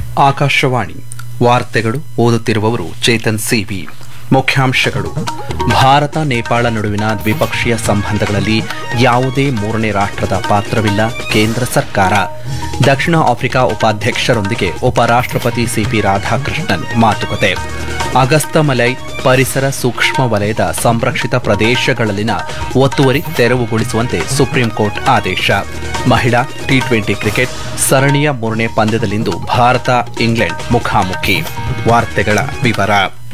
ಆಕಾಶವಾಣಿ ವಾರ್ತೆಗಳು ಓದುತ್ತಿರುವವರು ಚೇತನ್ ಸಿವಿ ಮುಖ್ಯಾಂಶಗಳು ಭಾರತ ನೇಪಾಳ ನಡುವಿನ ದ್ವಿಪಕ್ಷೀಯ ಸಂಬಂಧಗಳಲ್ಲಿ ಯಾವುದೇ ಮೂರನೇ ರಾಷ್ಟ್ರದ ಪಾತ್ರವಿಲ್ಲ ಕೇಂದ್ರ ಸರ್ಕಾರ ದಕ್ಷಿಣ ಆಫ್ರಿಕಾ ಉಪಾಧ್ಯಕ್ಷರೊಂದಿಗೆ ಉಪರಾಷ್ಟ್ರಪತಿ ಸಿಪಿ ರಾಧಾಕೃಷ್ಣನ್ ಮಾತುಕತೆ ಅಗಸ್ತಮಲೈ ಪರಿಸರ ಸೂಕ್ಷ್ಮ ವಲಯದ ಸಂರಕ್ಷಿತ ಪ್ರದೇಶಗಳಲ್ಲಿನ ಒತ್ತುವರಿ ತೆರವುಗೊಳಿಸುವಂತೆ ಸುಪ್ರೀಂ ಕೋರ್ಟ್ ಆದೇಶ ಮಹಿಳಾ ಟಿ ಟ್ವೆಂಟಿ ಕ್ರಿಕೆಟ್ ಸರಣಿಯ ಮೂರನೇ ಪಂದ್ಯದಲ್ಲಿಂದು ಭಾರತ ಇಂಗ್ಲೆಂಡ್ ಮುಖಾಮುಖಿ ವಾರ್ತೆಗಳ ವಿವರ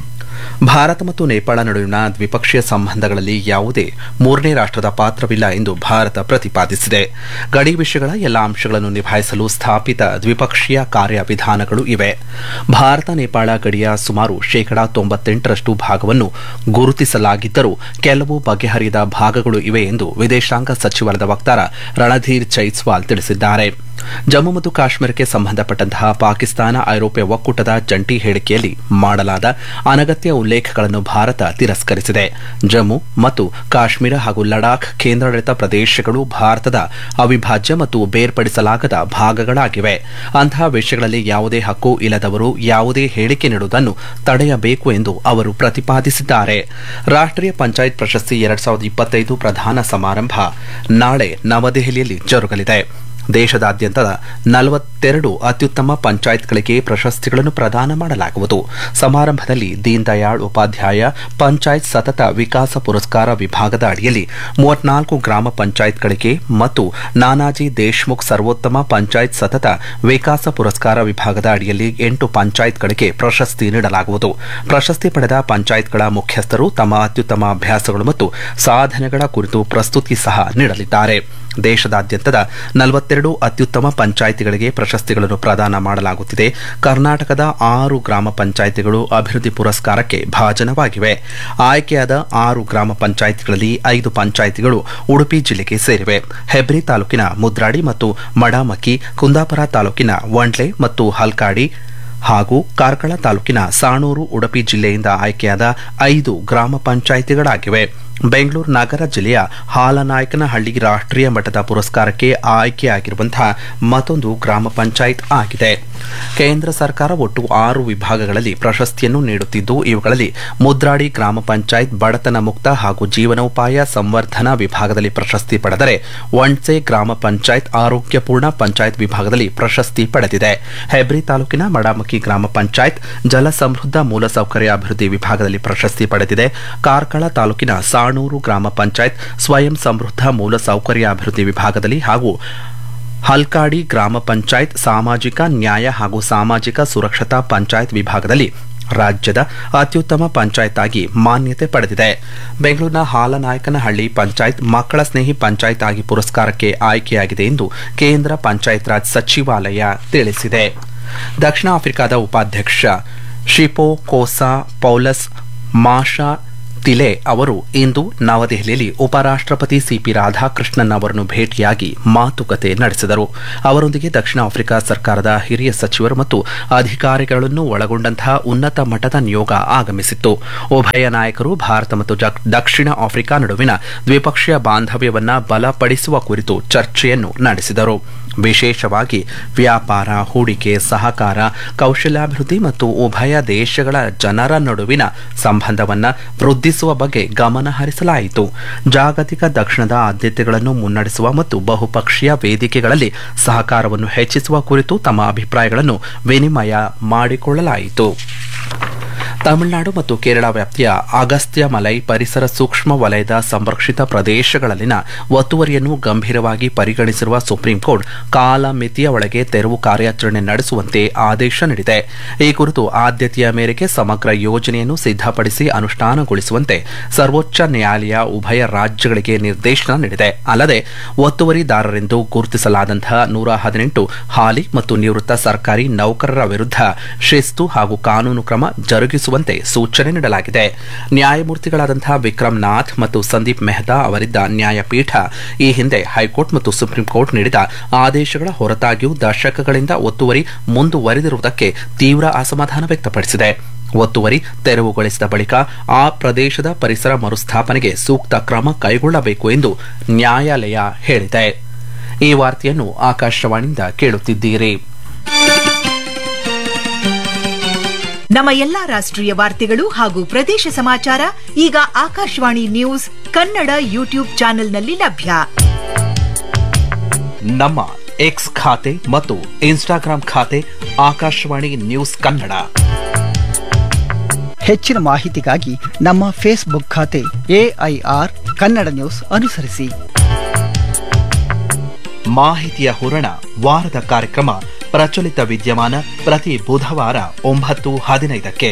ಭಾರತ ಮತ್ತು ನೇಪಾಳ ನಡುವಿನ ದ್ವಿಪಕ್ಷೀಯ ಸಂಬಂಧಗಳಲ್ಲಿ ಯಾವುದೇ ಮೂರನೇ ರಾಷ್ಟ್ರದ ಪಾತ್ರವಿಲ್ಲ ಎಂದು ಭಾರತ ಪ್ರತಿಪಾದಿಸಿದೆ ಗಡಿ ವಿಷಯಗಳ ಎಲ್ಲ ಅಂಶಗಳನ್ನು ನಿಭಾಯಿಸಲು ಸ್ಥಾಪಿತ ದ್ವಿಪಕ್ಷೀಯ ಕಾರ್ಯವಿಧಾನಗಳು ಇವೆ ಭಾರತ ನೇಪಾಳ ಗಡಿಯ ಸುಮಾರು ಶೇಕಡಾ ತೊಂಬತ್ತೆಂಟರಷ್ಟು ಭಾಗವನ್ನು ಗುರುತಿಸಲಾಗಿದ್ದರೂ ಕೆಲವು ಬಗೆಹರಿಯದ ಭಾಗಗಳು ಇವೆ ಎಂದು ವಿದೇಶಾಂಗ ಸಚಿವಾಲಯದ ವಕ್ತಾರ ರಣಧೀರ್ ಜೈಸ್ವಾಲ್ ತಿಳಿಸಿದ್ದಾರೆ ಜಮ್ಮು ಮತ್ತು ಕಾಶ್ಮೀರಕ್ಕೆ ಸಂಬಂಧಪಟ್ಟಂತಹ ಪಾಕಿಸ್ತಾನ ಐರೋಪ್ಯ ಒಕ್ಕೂಟದ ಜಂಟಿ ಹೇಳಿಕೆಯಲ್ಲಿ ಮಾಡಲಾದ ಅನಗತ್ಯ ಉಲ್ಲೇಖಗಳನ್ನು ಭಾರತ ತಿರಸ್ಕರಿಸಿದೆ ಜಮ್ಮು ಮತ್ತು ಕಾಶ್ಮೀರ ಹಾಗೂ ಲಡಾಖ್ ಕೇಂದ್ರಾಡಳಿತ ಪ್ರದೇಶಗಳು ಭಾರತದ ಅವಿಭಾಜ್ಯ ಮತ್ತು ಬೇರ್ಪಡಿಸಲಾಗದ ಭಾಗಗಳಾಗಿವೆ ಅಂತಹ ವಿಷಯಗಳಲ್ಲಿ ಯಾವುದೇ ಹಕ್ಕು ಇಲ್ಲದವರು ಯಾವುದೇ ಹೇಳಿಕೆ ನೀಡುವುದನ್ನು ತಡೆಯಬೇಕು ಎಂದು ಅವರು ಪ್ರತಿಪಾದಿಸಿದ್ದಾರೆ ರಾಷ್ಟ್ರೀಯ ಪಂಚಾಯತ್ ಪ್ರಶಸ್ತಿ ಎರಡ್ ಸಾವಿರದ ಇಪ್ಪತ್ತೈದು ಪ್ರಧಾನ ಸಮಾರಂಭ ನಾಳೆ ನವದೆಹಲಿಯಲ್ಲಿ ಜರುಗಲಿದೆ ದೇಶದಾದ್ಯಂತದ ನಲವತ್ತೆರಡು ಅತ್ಯುತ್ತಮ ಪಂಚಾಯತ್ಗಳಿಗೆ ಪ್ರಶಸ್ತಿಗಳನ್ನು ಪ್ರದಾನ ಮಾಡಲಾಗುವುದು ಸಮಾರಂಭದಲ್ಲಿ ದೀನ್ ದಯಾಳ್ ಉಪಾಧ್ಯಾಯ ಪಂಚಾಯತ್ ಸತತ ವಿಕಾಸ ಪುರಸ್ಕಾರ ವಿಭಾಗದ ಅಡಿಯಲ್ಲಿ ಮೂವತ್ನಾಲ್ಕು ಗ್ರಾಮ ಪಂಚಾಯತ್ಗಳಿಗೆ ಮತ್ತು ನಾನಾಜಿ ದೇಶ್ಮುಖ್ ಸರ್ವೋತ್ತಮ ಪಂಚಾಯತ್ ಸತತ ವಿಕಾಸ ಪುರಸ್ಕಾರ ವಿಭಾಗದ ಅಡಿಯಲ್ಲಿ ಎಂಟು ಪಂಚಾಯತ್ಗಳಿಗೆ ಪ್ರಶಸ್ತಿ ನೀಡಲಾಗುವುದು ಪ್ರಶಸ್ತಿ ಪಡೆದ ಪಂಚಾಯತ್ಗಳ ಮುಖ್ಯಸ್ಥರು ತಮ್ಮ ಅತ್ಯುತ್ತಮ ಅಭ್ಯಾಸಗಳು ಮತ್ತು ಸಾಧನೆಗಳ ಕುರಿತು ಪ್ರಸ್ತುತಿ ಸಹ ನೀಡಲಿದ್ದಾರೆ ದೇಶದಾದ್ಯಂತದ ನಲವತ್ತೆರಡು ಅತ್ಯುತ್ತಮ ಪಂಚಾಯಿತಿಗಳಿಗೆ ಪ್ರಶಸ್ತಿಗಳನ್ನು ಪ್ರದಾನ ಮಾಡಲಾಗುತ್ತಿದೆ ಕರ್ನಾಟಕದ ಆರು ಗ್ರಾಮ ಪಂಚಾಯಿತಿಗಳು ಅಭಿವೃದ್ಧಿ ಪುರಸ್ಕಾರಕ್ಕೆ ಭಾಜನವಾಗಿವೆ ಆಯ್ಕೆಯಾದ ಆರು ಗ್ರಾಮ ಪಂಚಾಯಿತಿಗಳಲ್ಲಿ ಐದು ಪಂಚಾಯಿತಿಗಳು ಉಡುಪಿ ಜಿಲ್ಲೆಗೆ ಸೇರಿವೆ ಹೆಬ್ರಿ ತಾಲೂಕಿನ ಮುದ್ರಾಡಿ ಮತ್ತು ಮಡಾಮಕ್ಕಿ ಕುಂದಾಪುರ ತಾಲೂಕಿನ ವಂಡ್ಲೆ ಮತ್ತು ಹಲ್ಕಾಡಿ ಹಾಗೂ ಕಾರ್ಕಳ ತಾಲೂಕಿನ ಸಾಣೂರು ಉಡುಪಿ ಜಿಲ್ಲೆಯಿಂದ ಆಯ್ಕೆಯಾದ ಐದು ಗ್ರಾಮ ಪಂಚಾಯಿತಿಗಳಾಗಿವೆ ಬೆಂಗಳೂರು ನಗರ ಜಿಲ್ಲೆಯ ಹಾಲನಾಯಕನಹಳ್ಳಿ ರಾಷ್ಟ್ರೀಯ ಮಟ್ಟದ ಪುರಸ್ಕಾರಕ್ಕೆ ಆಯ್ಕೆಯಾಗಿರುವಂತಹ ಮತ್ತೊಂದು ಗ್ರಾಮ ಪಂಚಾಯತ್ ಆಗಿದೆ ಕೇಂದ್ರ ಸರ್ಕಾರ ಒಟ್ಟು ಆರು ವಿಭಾಗಗಳಲ್ಲಿ ಪ್ರಶಸ್ತಿಯನ್ನು ನೀಡುತ್ತಿದ್ದು ಇವುಗಳಲ್ಲಿ ಮುದ್ರಾಡಿ ಗ್ರಾಮ ಪಂಚಾಯತ್ ಬಡತನ ಮುಕ್ತ ಹಾಗೂ ಜೀವನೋಪಾಯ ಸಂವರ್ಧನಾ ವಿಭಾಗದಲ್ಲಿ ಪ್ರಶಸ್ತಿ ಪಡೆದರೆ ವಣ್ಸೆ ಗ್ರಾಮ ಪಂಚಾಯತ್ ಆರೋಗ್ಯಪೂರ್ಣ ಪಂಚಾಯತ್ ವಿಭಾಗದಲ್ಲಿ ಪ್ರಶಸ್ತಿ ಪಡೆದಿದೆ ಹೆಬ್ರಿ ತಾಲೂಕಿನ ಮಡಾಮಕ್ಕಿ ಗ್ರಾಮ ಪಂಚಾಯತ್ ಜಲ ಸಮೃದ್ಧ ಮೂಲಸೌಕರ್ಯ ಅಭಿವೃದ್ಧಿ ವಿಭಾಗದಲ್ಲಿ ಪ್ರಶಸ್ತಿ ಪಡೆದಿದೆ ಕಾರ್ಕಳ ತಾಲೂಕಿನ ಸಾಣೂರು ಗ್ರಾಮ ಪಂಚಾಯತ್ ಸ್ವಯಂ ಸಮೃದ್ಧ ಮೂಲಸೌಕರ್ಯ ಅಭಿವೃದ್ಧಿ ವಿಭಾಗದಲ್ಲಿ ಹಾಗೂ ಹಲ್ಕಾಡಿ ಗ್ರಾಮ ಪಂಚಾಯತ್ ಸಾಮಾಜಿಕ ನ್ಯಾಯ ಹಾಗೂ ಸಾಮಾಜಿಕ ಸುರಕ್ಷತಾ ಪಂಚಾಯತ್ ವಿಭಾಗದಲ್ಲಿ ರಾಜ್ಯದ ಅತ್ಯುತ್ತಮ ಪಂಚಾಯತ್ ಆಗಿ ಮಾನ್ಯತೆ ಪಡೆದಿದೆ ಬೆಂಗಳೂರಿನ ಹಾಲನಾಯಕನಹಳ್ಳಿ ಪಂಚಾಯತ್ ಮಕ್ಕಳ ಸ್ನೇಹಿ ಪಂಚಾಯತ್ ಆಗಿ ಪುರಸ್ಕಾರಕ್ಕೆ ಆಯ್ಕೆಯಾಗಿದೆ ಎಂದು ಕೇಂದ್ರ ಪಂಚಾಯತ್ ರಾಜ್ ಸಚಿವಾಲಯ ತಿಳಿಸಿದೆ ದಕ್ಷಿಣ ಆಫ್ರಿಕಾದ ಉಪಾಧ್ಯಕ್ಷ ಶಿಪೋ ಕೋಸಾ ಪೌಲಸ್ ಮಾಷಾ ತಿಲೆ ಅವರು ಇಂದು ನವದೆಹಲಿಯಲ್ಲಿ ಉಪರಾಷ್ಟ್ರಪತಿ ಸಿಪಿ ರಾಧಾಕೃಷ್ಣನ್ ಅವರನ್ನು ಭೇಟಿಯಾಗಿ ಮಾತುಕತೆ ನಡೆಸಿದರು ಅವರೊಂದಿಗೆ ದಕ್ಷಿಣ ಆಫ್ರಿಕಾ ಸರ್ಕಾರದ ಹಿರಿಯ ಸಚಿವರು ಮತ್ತು ಅಧಿಕಾರಿಗಳನ್ನು ಒಳಗೊಂಡಂತಹ ಉನ್ನತ ಮಟ್ಟದ ನಿಯೋಗ ಆಗಮಿಸಿತ್ತು ಉಭಯ ನಾಯಕರು ಭಾರತ ಮತ್ತು ದಕ್ಷಿಣ ಆಫ್ರಿಕಾ ನಡುವಿನ ದ್ವಿಪಕ್ಷೀಯ ಬಾಂಧವ್ಯವನ್ನ ಬಲಪಡಿಸುವ ಕುರಿತು ಚರ್ಚೆಯನ್ನು ನಡೆಸಿದರು ವಿಶೇಷವಾಗಿ ವ್ಯಾಪಾರ ಹೂಡಿಕೆ ಸಹಕಾರ ಕೌಶಲ್ಯಾಭಿವೃದ್ಧಿ ಮತ್ತು ಉಭಯ ದೇಶಗಳ ಜನರ ನಡುವಿನ ಸಂಬಂಧವನ್ನು ವೃದ್ಧಿಸುವ ಬಗ್ಗೆ ಗಮನ ಹರಿಸಲಾಯಿತು ಜಾಗತಿಕ ದಕ್ಷಿಣದ ಆದ್ಯತೆಗಳನ್ನು ಮುನ್ನಡೆಸುವ ಮತ್ತು ಬಹುಪಕ್ಷೀಯ ವೇದಿಕೆಗಳಲ್ಲಿ ಸಹಕಾರವನ್ನು ಹೆಚ್ಚಿಸುವ ಕುರಿತು ತಮ್ಮ ಅಭಿಪ್ರಾಯಗಳನ್ನು ವಿನಿಮಯ ಮಾಡಿಕೊಳ್ಳಲಾಯಿತು ತಮಿಳುನಾಡು ಮತ್ತು ಕೇರಳ ವ್ಯಾಪ್ತಿಯ ಅಗಸ್ತ್ಯ ಮಲೈ ಪರಿಸರ ಸೂಕ್ಷ್ಮ ವಲಯದ ಸಂರಕ್ಷಿತ ಪ್ರದೇಶಗಳಲ್ಲಿನ ಒತ್ತುವರಿಯನ್ನು ಗಂಭೀರವಾಗಿ ಪರಿಗಣಿಸಿರುವ ಸುಪ್ರೀಂ ಕೋರ್ಟ್ ಕಾಲಮಿತಿಯ ಒಳಗೆ ತೆರವು ಕಾರ್ಯಾಚರಣೆ ನಡೆಸುವಂತೆ ಆದೇಶ ನೀಡಿದೆ ಈ ಕುರಿತು ಆದ್ಯತೆಯ ಮೇರೆಗೆ ಸಮಗ್ರ ಯೋಜನೆಯನ್ನು ಸಿದ್ಧಪಡಿಸಿ ಅನುಷ್ಠಾನಗೊಳಿಸುವಂತೆ ಸರ್ವೋಚ್ಚ ನ್ಯಾಯಾಲಯ ಉಭಯ ರಾಜ್ಯಗಳಿಗೆ ನಿರ್ದೇಶನ ನೀಡಿದೆ ಅಲ್ಲದೆ ಒತ್ತುವರಿದಾರರೆಂದು ಗುರುತಿಸಲಾದಂತಹ ನೂರ ಹದಿನೆಂಟು ಹಾಲಿ ಮತ್ತು ನಿವೃತ್ತ ಸರ್ಕಾರಿ ನೌಕರರ ವಿರುದ್ಧ ಶಿಸ್ತು ಹಾಗೂ ಕಾನೂನು ಕ್ರಮ ಜರುಗಿಸುವ ಸೂಚನೆ ನೀಡಲಾಗಿದೆ ನ್ಯಾಯಮೂರ್ತಿಗಳಾದಂತಹ ವಿಕ್ರಮ್ ನಾಥ್ ಮತ್ತು ಸಂದೀಪ್ ಮೆಹ್ತಾ ಅವರಿದ್ದ ನ್ಯಾಯಪೀಠ ಈ ಹಿಂದೆ ಹೈಕೋರ್ಟ್ ಮತ್ತು ಸುಪ್ರೀಂ ಕೋರ್ಟ್ ನೀಡಿದ ಆದೇಶಗಳ ಹೊರತಾಗಿಯೂ ದಶಕಗಳಿಂದ ಒತ್ತುವರಿ ಮುಂದುವರೆದಿರುವುದಕ್ಕೆ ತೀವ್ರ ಅಸಮಾಧಾನ ವ್ಯಕ್ತಪಡಿಸಿದೆ ಒತ್ತುವರಿ ತೆರವುಗೊಳಿಸಿದ ಬಳಿಕ ಆ ಪ್ರದೇಶದ ಪರಿಸರ ಮರುಸ್ಥಾಪನೆಗೆ ಸೂಕ್ತ ಕ್ರಮ ಕೈಗೊಳ್ಳಬೇಕು ಎಂದು ನ್ಯಾಯಾಲಯ ಹೇಳಿದೆ ಈ ವಾರ್ತೆಯನ್ನು ಆಕಾಶವಾಣಿಯಿಂದ ಕೇಳುತ್ತಿದ್ದೀರಿ ನಮ್ಮ ಎಲ್ಲಾ ರಾಷ್ಟ್ರೀಯ ವಾರ್ತೆಗಳು ಹಾಗೂ ಪ್ರದೇಶ ಸಮಾಚಾರ ಈಗ ಆಕಾಶವಾಣಿ ನ್ಯೂಸ್ ಕನ್ನಡ ಯೂಟ್ಯೂಬ್ ಚಾನೆಲ್ನಲ್ಲಿ ಲಭ್ಯ ನಮ್ಮ ಎಕ್ಸ್ ಖಾತೆ ಮತ್ತು ಇನ್ಸ್ಟಾಗ್ರಾಂ ಖಾತೆ ಆಕಾಶವಾಣಿ ನ್ಯೂಸ್ ಕನ್ನಡ ಹೆಚ್ಚಿನ ಮಾಹಿತಿಗಾಗಿ ನಮ್ಮ ಫೇಸ್ಬುಕ್ ಖಾತೆ ಎಐಆರ್ ಕನ್ನಡ ನ್ಯೂಸ್ ಅನುಸರಿಸಿ ಮಾಹಿತಿಯ ಹೂರಣ ವಾರದ ಕಾರ್ಯಕ್ರಮ ಪ್ರಚಲಿತ ವಿದ್ಯಮಾನ ಪ್ರತಿ ಬುಧವಾರ ಒಂಬತ್ತು ಹದಿನೈದಕ್ಕೆ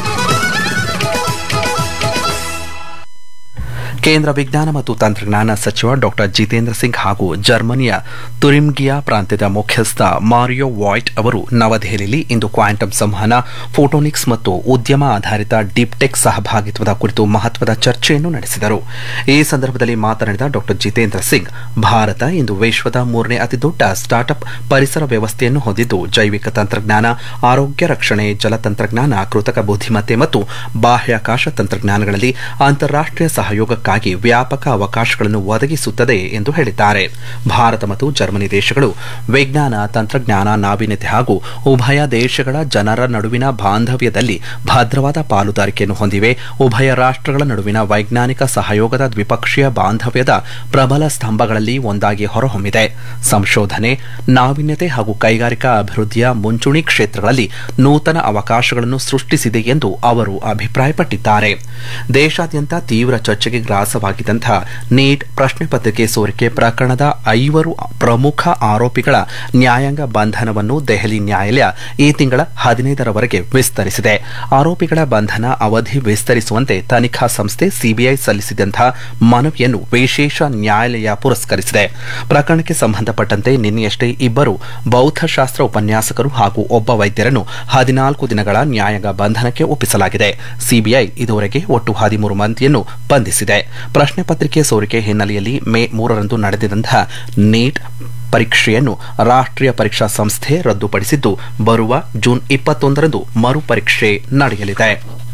ಕೇಂದ್ರ ವಿಜ್ಞಾನ ಮತ್ತು ತಂತ್ರಜ್ಞಾನ ಸಚಿವ ಡಾಕ್ಟರ್ ಜಿತೇಂದ್ರ ಸಿಂಗ್ ಹಾಗೂ ಜರ್ಮನಿಯ ತುರಿಮ್ಗಿಯಾ ಪ್ರಾಂತ್ಯದ ಮುಖ್ಯಸ್ಥ ಮಾರಿಯೋ ವಾಯ್ಟ್ ಅವರು ನವದೆಹಲಿಯಲ್ಲಿ ಇಂದು ಕ್ವಾಂಟಮ್ ಸಂವಹನ ಫೋಟೋನಿಕ್ಸ್ ಮತ್ತು ಉದ್ಯಮ ಆಧಾರಿತ ಡೀಪ್ಟೆಕ್ ಸಹಭಾಗಿತ್ವದ ಕುರಿತು ಮಹತ್ವದ ಚರ್ಚೆಯನ್ನು ನಡೆಸಿದರು ಈ ಸಂದರ್ಭದಲ್ಲಿ ಮಾತನಾಡಿದ ಡಾಕ್ಟರ್ ಜಿತೇಂದ್ರ ಸಿಂಗ್ ಭಾರತ ಇಂದು ವಿಶ್ವದ ಮೂರನೇ ಅತಿದೊಡ್ಡ ಸ್ಟಾರ್ಟ್ಅಪ್ ಪರಿಸರ ವ್ಯವಸ್ಥೆಯನ್ನು ಹೊಂದಿದ್ದು ಜೈವಿಕ ತಂತ್ರಜ್ಞಾನ ಆರೋಗ್ಯ ರಕ್ಷಣೆ ಜಲತಂತ್ರಜ್ಞಾನ ಕೃತಕ ಬುದ್ಧಿಮತ್ತೆ ಮತ್ತು ಬಾಹ್ಯಾಕಾಶ ತಂತ್ರಜ್ಞಾನಗಳಲ್ಲಿ ಅಂತಾರಾಷ್ಟೀಯ ಸಹಯೋಗಕ್ಕಾಗಿ ವ್ಯಾಪಕ ಅವಕಾಶಗಳನ್ನು ಒದಗಿಸುತ್ತದೆ ಎಂದು ಹೇಳಿದ್ದಾರೆ ಭಾರತ ಮತ್ತು ಜರ್ಮನಿ ದೇಶಗಳು ವಿಜ್ಞಾನ ತಂತ್ರಜ್ಞಾನ ನಾವೀನ್ಯತೆ ಹಾಗೂ ಉಭಯ ದೇಶಗಳ ಜನರ ನಡುವಿನ ಬಾಂಧವ್ಯದಲ್ಲಿ ಭದ್ರವಾದ ಪಾಲುದಾರಿಕೆಯನ್ನು ಹೊಂದಿವೆ ಉಭಯ ರಾಷ್ಟ್ರಗಳ ನಡುವಿನ ವೈಜ್ಞಾನಿಕ ಸಹಯೋಗದ ದ್ವಿಪಕ್ಷೀಯ ಬಾಂಧವ್ಯದ ಪ್ರಬಲ ಸ್ತಂಭಗಳಲ್ಲಿ ಒಂದಾಗಿ ಹೊರಹೊಮ್ಮಿದೆ ಸಂಶೋಧನೆ ನಾವೀನ್ಯತೆ ಹಾಗೂ ಕೈಗಾರಿಕಾ ಅಭಿವೃದ್ಧಿಯ ಮುಂಚೂಣಿ ಕ್ಷೇತ್ರಗಳಲ್ಲಿ ನೂತನ ಅವಕಾಶಗಳನ್ನು ಸೃಷ್ಟಿಸಿದೆ ಎಂದು ಅವರು ಅಭಿಪ್ರಾಯಪಟ್ಟಿದ್ದಾರೆ ದೇಶಾದ್ಯಂತ ತೀವ್ರ ಚರ್ಚೆಗೆ ಗ್ರಾಸವಾಗಿದ್ದಂತಹ ನೀಟ್ ಪ್ರಶ್ನೆ ಪತ್ರಿಕೆ ಸೋರಿಕೆ ಪ್ರಕರಣದ ಐವರು ಪ್ರಮುಖ ಆರೋಪಿಗಳ ನ್ಯಾಯಾಂಗ ಬಂಧನವನ್ನು ದೆಹಲಿ ನ್ಯಾಯಾಲಯ ಈ ತಿಂಗಳ ಹದಿನೈದರವರೆಗೆ ವಿಸ್ತರಿಸಿದೆ ಆರೋಪಿಗಳ ಬಂಧನ ಅವಧಿ ವಿಸ್ತರಿಸುವಂತೆ ತನಿಖಾ ಸಂಸ್ಥೆ ಸಿಬಿಐ ಸಲ್ಲಿಸಿದಂತಹ ಮನವಿಯನ್ನು ವಿಶೇಷ ನ್ಯಾಯಾಲಯ ಪುರಸ್ಕರಿಸಿದೆ ಪ್ರಕರಣಕ್ಕೆ ಸಂಬಂಧಪಟ್ಟಂತೆ ನಿನ್ನೆಯಷ್ಟೇ ಇಬ್ಬರು ಬೌದ್ಧಶಾಸ್ತ್ರ ಉಪನ್ಯಾಸಕರು ಹಾಗೂ ಒಬ್ಬ ವೈದ್ಯರನ್ನು ಹದಿನಾಲ್ಕು ದಿನಗಳ ನ್ಯಾಯಾಂಗ ಬಂಧನಕ್ಕೆ ಒಪ್ಪಿಸಲಾಗಿದೆ ಸಿಬಿಐ ಇದುವರೆಗೆ ಒಟ್ಟು ಹದಿಮೂರು ಮಂದಿಯನ್ನು ಬಂಧಿಸಿದೆ ಪ್ರಶ್ನೆ ಪತ್ರಿಕೆ ಸೋರಿಕೆ ಹಿನ್ನೆಲೆಯಲ್ಲಿ ಮೇ ಮೂರರಂದು ನಡೆದಿದ್ದಂತಹ ನೀಟ್ ಪರೀಕ್ಷೆಯನ್ನು ರಾಷ್ಟ್ರೀಯ ಪರೀಕ್ಷಾ ಸಂಸ್ಥೆ ರದ್ದುಪಡಿಸಿದ್ದು ಬರುವ ಜೂನ್ ಇಪ್ಪತ್ತೊಂದರಂದು ಮರುಪರೀಕ್ಷೆ ನಡೆಯಲಿದೆ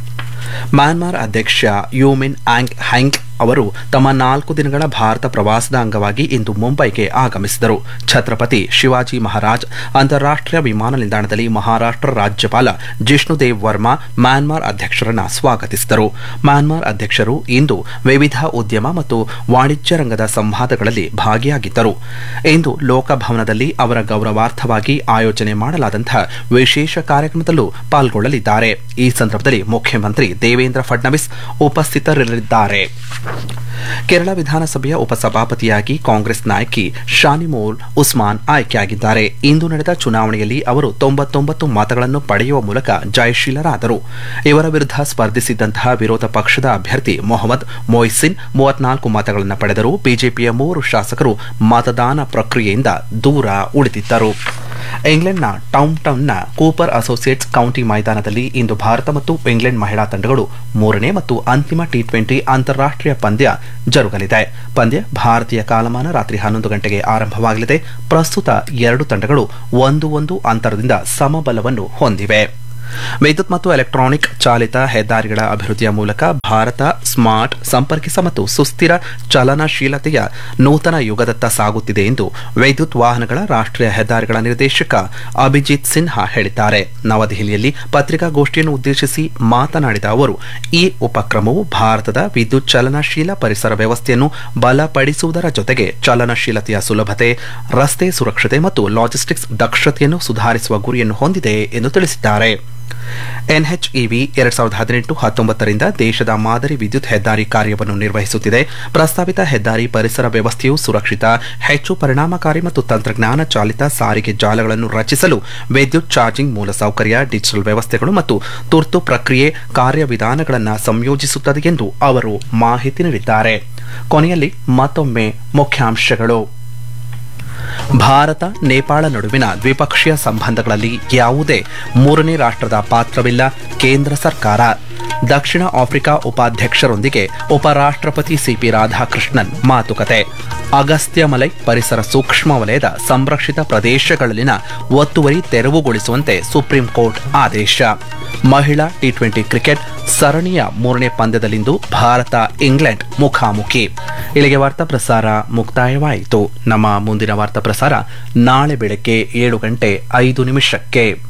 ಮ್ಯಾನ್ಮಾರ್ ಅಧ್ಯಕ್ಷ ಯೂಮಿನ್ ಆಂಗ್ ಹ್ಯಾಂಗ್ ಅವರು ತಮ್ಮ ನಾಲ್ಕು ದಿನಗಳ ಭಾರತ ಪ್ರವಾಸದ ಅಂಗವಾಗಿ ಇಂದು ಮುಂಬೈಗೆ ಆಗಮಿಸಿದರು ಛತ್ರಪತಿ ಶಿವಾಜಿ ಮಹಾರಾಜ್ ಅಂತಾರಾಷ್ಟೀಯ ವಿಮಾನ ನಿಲ್ದಾಣದಲ್ಲಿ ಮಹಾರಾಷ್ಟ್ರ ರಾಜ್ಯಪಾಲ ಜಿಷ್ಣುದೇವ್ ವರ್ಮಾ ಮ್ಯಾನ್ಮಾರ್ ಅಧ್ಯಕ್ಷರನ್ನ ಸ್ವಾಗತಿಸಿದರು ಮ್ಯಾನ್ಮಾರ್ ಅಧ್ಯಕ್ಷರು ಇಂದು ವಿವಿಧ ಉದ್ಯಮ ಮತ್ತು ವಾಣಿಜ್ಯ ರಂಗದ ಸಂವಾದಗಳಲ್ಲಿ ಭಾಗಿಯಾಗಿದ್ದರು ಇಂದು ಲೋಕಭವನದಲ್ಲಿ ಅವರ ಗೌರವಾರ್ಥವಾಗಿ ಆಯೋಜನೆ ಮಾಡಲಾದಂತಹ ವಿಶೇಷ ಕಾರ್ಯಕ್ರಮದಲ್ಲೂ ಪಾಲ್ಗೊಳ್ಳಲಿದ್ದಾರೆ ಈ ಸಂದರ್ಭದಲ್ಲಿ ಮುಖ್ಯಮಂತ್ರಿ ದೇವೇಂದ್ರ ಫಡ್ನವೀಸ್ ಉಪಸ್ಥಿತರಿರಲಿದ್ದಾರೆ ಕೇರಳ ವಿಧಾನಸಭೆಯ ಉಪಸಭಾಪತಿಯಾಗಿ ಕಾಂಗ್ರೆಸ್ ನಾಯಕಿ ಶಾನಿಮೋಲ್ ಉಸ್ಮಾನ್ ಆಯ್ಕೆಯಾಗಿದ್ದಾರೆ ಇಂದು ನಡೆದ ಚುನಾವಣೆಯಲ್ಲಿ ಅವರು ತೊಂಬತ್ತೊಂಬತ್ತು ಮತಗಳನ್ನು ಪಡೆಯುವ ಮೂಲಕ ಜಯಶೀಲರಾದರು ಇವರ ವಿರುದ್ಧ ಸ್ಪರ್ಧಿಸಿದ್ದಂತಹ ವಿರೋಧ ಪಕ್ಷದ ಅಭ್ಯರ್ಥಿ ಮೊಹಮ್ಮದ್ ಮೊಯ್ಸಿನ್ ಮೂವತ್ನಾಲ್ಕು ಮತಗಳನ್ನು ಪಡೆದರು ಬಿಜೆಪಿಯ ಮೂವರು ಶಾಸಕರು ಮತದಾನ ಪ್ರಕ್ರಿಯೆಯಿಂದ ದೂರ ಉಳಿದಿದ್ದರು ಇಂಗ್ಲೆಂಡ್ನ ಟೌನ್ ಟೌನ್ನ ಕೂಪರ್ ಅಸೋಸಿಯೇಟ್ಸ್ ಕೌಂಟಿ ಮೈದಾನದಲ್ಲಿ ಇಂದು ಭಾರತ ಮತ್ತು ಇಂಗ್ಲೆಂಡ್ ಮಹಿಳಾ ತಂಡಗಳು ಮೂರನೇ ಮತ್ತು ಅಂತಿಮ ಟಿ ಟ್ವೆಂಟಿ ಅಂತಾರಾಷ್ಟೀಯ ಪಂದ್ಯ ಜರುಗಲಿದೆ ಪಂದ್ಯ ಭಾರತೀಯ ಕಾಲಮಾನ ರಾತ್ರಿ ಹನ್ನೊಂದು ಗಂಟೆಗೆ ಆರಂಭವಾಗಲಿದೆ ಪ್ರಸ್ತುತ ಎರಡು ತಂಡಗಳು ಒಂದು ಒಂದು ಅಂತರದಿಂದ ಸಮಬಲವನ್ನು ಹೊಂದಿವೆ ವಿದ್ಯುತ್ ಮತ್ತು ಎಲೆಕ್ಟ್ರಾನಿಕ್ ಚಾಲಿತ ಹೆದ್ದಾರಿಗಳ ಅಭಿವೃದ್ಧಿಯ ಮೂಲಕ ಭಾರತ ಸ್ಮಾರ್ಟ್ ಸಂಪರ್ಕಿತ ಮತ್ತು ಸುಸ್ಥಿರ ಚಲನಶೀಲತೆಯ ನೂತನ ಯುಗದತ್ತ ಸಾಗುತ್ತಿದೆ ಎಂದು ವಿದ್ಯುತ್ ವಾಹನಗಳ ರಾಷ್ಟ್ರೀಯ ಹೆದ್ದಾರಿಗಳ ನಿರ್ದೇಶಕ ಅಭಿಜಿತ್ ಸಿನ್ಹಾ ಹೇಳಿದ್ದಾರೆ ನವದೆಹಲಿಯಲ್ಲಿ ಪತ್ರಿಕಾಗೋಷ್ಠಿಯನ್ನು ಉದ್ದೇಶಿಸಿ ಮಾತನಾಡಿದ ಅವರು ಈ ಉಪಕ್ರಮವು ಭಾರತದ ವಿದ್ಯುತ್ ಚಲನಶೀಲ ಪರಿಸರ ವ್ಯವಸ್ಥೆಯನ್ನು ಬಲಪಡಿಸುವುದರ ಜೊತೆಗೆ ಚಲನಶೀಲತೆಯ ಸುಲಭತೆ ರಸ್ತೆ ಸುರಕ್ಷತೆ ಮತ್ತು ಲಾಜಿಸ್ಟಿಕ್ಸ್ ದಕ್ಷತೆಯನ್ನು ಸುಧಾರಿಸುವ ಗುರಿಯನ್ನು ಹೊಂದಿದೆ ಎಂದು ತಿಳಿಸಿದ್ದಾರೆ ಎನ್ಎಚ್ಇವಿ ಎರಡ್ ಸಾವಿರದ ಹದಿನೆಂಟು ಹತ್ತೊಂಬತ್ತರಿಂದ ದೇಶದ ಮಾದರಿ ವಿದ್ಯುತ್ ಹೆದ್ದಾರಿ ಕಾರ್ಯವನ್ನು ನಿರ್ವಹಿಸುತ್ತಿದೆ ಪ್ರಸ್ತಾವಿತ ಹೆದ್ದಾರಿ ಪರಿಸರ ವ್ಯವಸ್ಥೆಯು ಸುರಕ್ಷಿತ ಹೆಚ್ಚು ಪರಿಣಾಮಕಾರಿ ಮತ್ತು ತಂತ್ರಜ್ಞಾನ ಚಾಲಿತ ಸಾರಿಗೆ ಜಾಲಗಳನ್ನು ರಚಿಸಲು ವಿದ್ಯುತ್ ಚಾರ್ಜಿಂಗ್ ಮೂಲಸೌಕರ್ಯ ಡಿಜಿಟಲ್ ವ್ಯವಸ್ಥೆಗಳು ಮತ್ತು ತುರ್ತು ಪ್ರಕ್ರಿಯೆ ಕಾರ್ಯವಿಧಾನಗಳನ್ನು ಸಂಯೋಜಿಸುತ್ತದೆ ಎಂದು ಅವರು ಮಾಹಿತಿ ನೀಡಿದ್ದಾರೆ ಕೊನೆಯಲ್ಲಿ ಮತ್ತೊಮ್ಮೆ ಮುಖ್ಯಾಂಶಗಳು ಭಾರತ ನೇಪಾಳ ನಡುವಿನ ದ್ವಿಪಕ್ಷೀಯ ಸಂಬಂಧಗಳಲ್ಲಿ ಯಾವುದೇ ಮೂರನೇ ರಾಷ್ಟ್ರದ ಪಾತ್ರವಿಲ್ಲ ಕೇಂದ್ರ ಸರ್ಕಾರ ದಕ್ಷಿಣ ಆಫ್ರಿಕಾ ಉಪಾಧ್ಯಕ್ಷರೊಂದಿಗೆ ಉಪರಾಷ್ಟ್ರಪತಿ ಸಿಪಿ ರಾಧಾಕೃಷ್ಣನ್ ಮಾತುಕತೆ ಅಗಸ್ತ್ಯಮಲೈ ಪರಿಸರ ಸೂಕ್ಷ್ಮ ವಲಯದ ಸಂರಕ್ಷಿತ ಪ್ರದೇಶಗಳಲ್ಲಿನ ಒತ್ತುವರಿ ತೆರವುಗೊಳಿಸುವಂತೆ ಸುಪ್ರೀಂ ಕೋರ್ಟ್ ಆದೇಶ ಮಹಿಳಾ ಟಿ ಟ್ವೆಂಟಿ ಕ್ರಿಕೆಟ್ ಸರಣಿಯ ಮೂರನೇ ಪಂದ್ಯದಲ್ಲಿಂದು ಭಾರತ ಇಂಗ್ಲೆಂಡ್ ಮುಖಾಮುಖಿ ಇಲ್ಲಿಗೆ ವಾರ್ತಾ ಪ್ರಸಾರ ಮುಕ್ತಾಯವಾಯಿತು ನಮ್ಮ ಮುಂದಿನ ವಾರ್ತಾ ಪ್ರಸಾರ ನಾಳೆ ಬೆಳಗ್ಗೆ ಏಳು ಗಂಟೆ ಐದು ನಿಮಿಷಕ್ಕೆ